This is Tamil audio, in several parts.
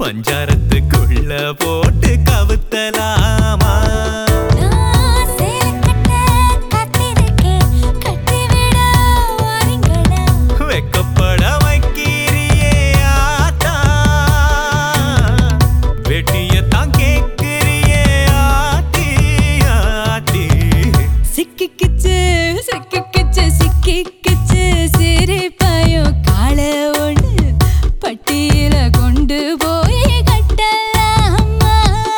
பஞ்சாரத்துக்குள்ள போட்டு கவுத்தலாமா நான் சேலை கட்ட காத்திருக்கேன் கட்டிவிட வாரீங்களா வெக்கப்பட வைக்கிறியே ஆத்தா வெட்டியத்தான் கேட்கிறியே ஆத்தி ஆத்தி சிக்கிக்கிச்சு சிக்கிக்கிச்சு சிக்கிக்கிச்சு சிரிப்பாயோ கால ஒண்ணு பட்டியல கொண்டு போய் கட்டலாமா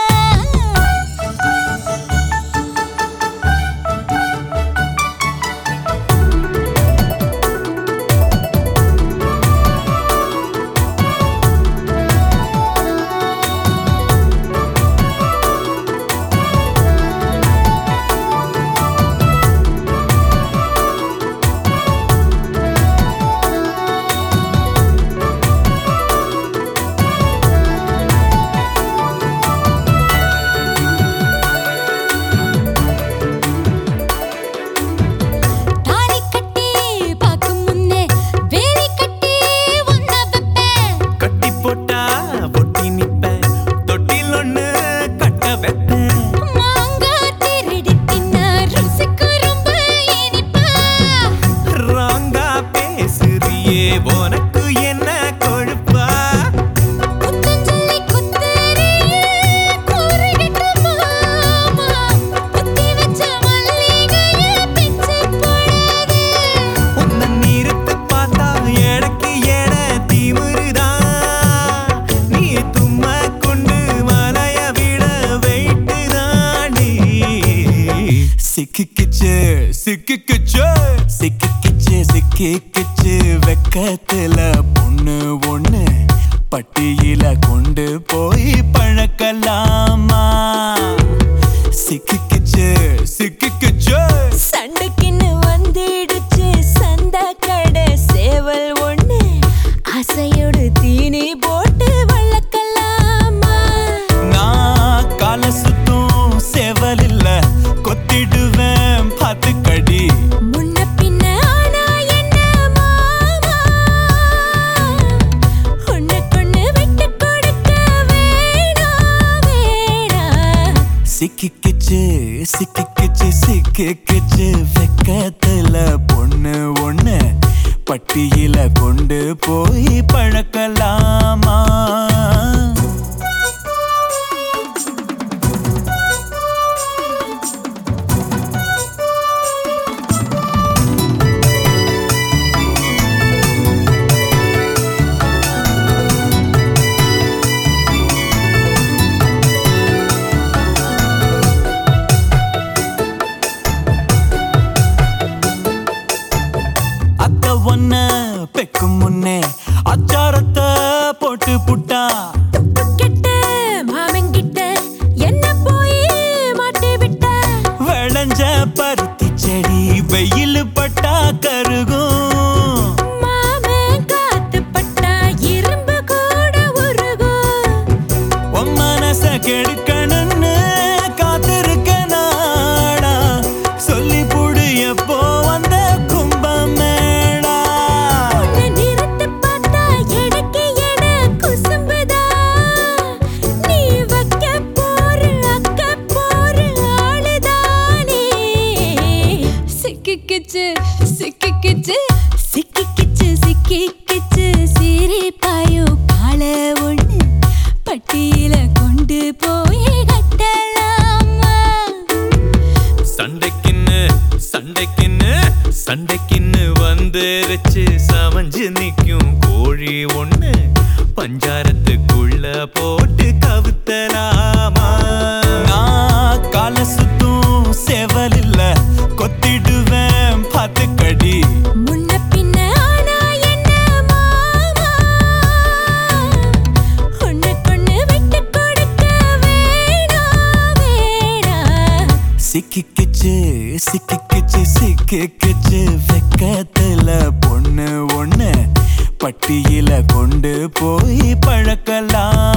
தாலி கட்டி பார்க்கும் முன்னே வேலி கட்டி ஒன்ன வைப்பேன் கட்டி போட்டா பொட்டி நிப்பேன் தொட்டில் ஒண்ணு கட்ட வைப்பேன் மாங்காய் திருடி தின்ன ருசிக்கு ரொம்ப இனிப்பா ராங்கா பேசுறியே உனக்கு என்ன கொழுப்பா குத்தஞ்சொல்லி குத்தறியே கூறுகிட்ட மாமா குத்தி வச்ச மல்லிகைய பிச்சு போடாதே உன்னை நிறுத்து பார்த்தா எனக்கு என திமிருதா நீ தும்ம கொண்டு மலைய விட வெயிட்டு தாண்டி சிக்கிக்கிச்சு சிக்கிக்கிச்சு சிக்கிக்கிச்சு சிக்கிக்கிச்சு வெக்கத்துல பொண்ணு ஒண்ணு பட்டியில கொண்டு போய் பழக்கலாமா சிக்கிக்கிச்சு சிக்கிக்கிச்சு சண்டைக்குன்னு வந்துடுச்சு சந்த கடை சேவல் ஒண்ணு ஆசையோடு தீனி போட்டு வளர்க்கலாமா நான் கால சுத்தும் சேவல் இல்ல கொத்திடுவேன் பார்த்து கடி முன்ன பின்ன ஆனா என்ன மாமா உன்னைக்கொன்னு விட்டு கொடுக்க வேணாம் வேணாம் சிக்கிக்கிச்சு சிக்கிக்கிச்சு சிக்கிக்கிச்சு வெக்கத்துல பொண்ணு ஒண்ணு பட்டியில கொண்டு போய் பழக்கலாமா அத்த ஒன்ன பெக்கும் முன்னே அச்சாரத்தை போட்டு புட்டா கெட்ட மாமங்கிட்ட என்ன போய் மாட்டி விட்ட விளைஞ்ச பருத்தி செடி வெயில் பட்டா கருகும் மாமன் காத்து பட்டா இரும்பு கூட உருகும் உன் மனச கெடுக்கணும்னு காத்திருக்க நாடா சொல்லி புடு எப்போ வந்த கும்பமேடா உன்னை நிறுத்து பார்த்தா எடக்கு எட குசும்புதா நீ வைக்க போற அக்க போற ஆளுதானே சிக்கிக்கிச்சு சிக்கிக்கிச்சு சிக்கிக்கிச்சு சிக்கிக்கிச்சு சிரிப்பாயோ கால ஒண்ணு பட்டியல கொண்டு போய் கட்டலாமா சண்டைக்குன்னு சண்டைக்குன்னு சண்டைக்குன்னு வந்துருச்சு சமைஞ்சு நிக்கும் கோழி ஒண்ணு பஞ்சாரத்துக்குள்ள போட்டு கவுத்தலாமா நான் கால சுத்தும் சேவல் இல்ல கொத்திடுவேன் பார்த்து கடி முன்ன பின்ன ஆனா என்ன மாமா உன்னைக்கொன்னு விட்டு கொடுக்க வேணாம் வேணாம் சிக்கிக்கிச்சு சிக்கிக்கிச்சு சிக்கிக்கிச்சு வெக்கத்துல பொண்ணு ஒண்ணு பட்டியில கொண்டு போய் பழக்கலாம்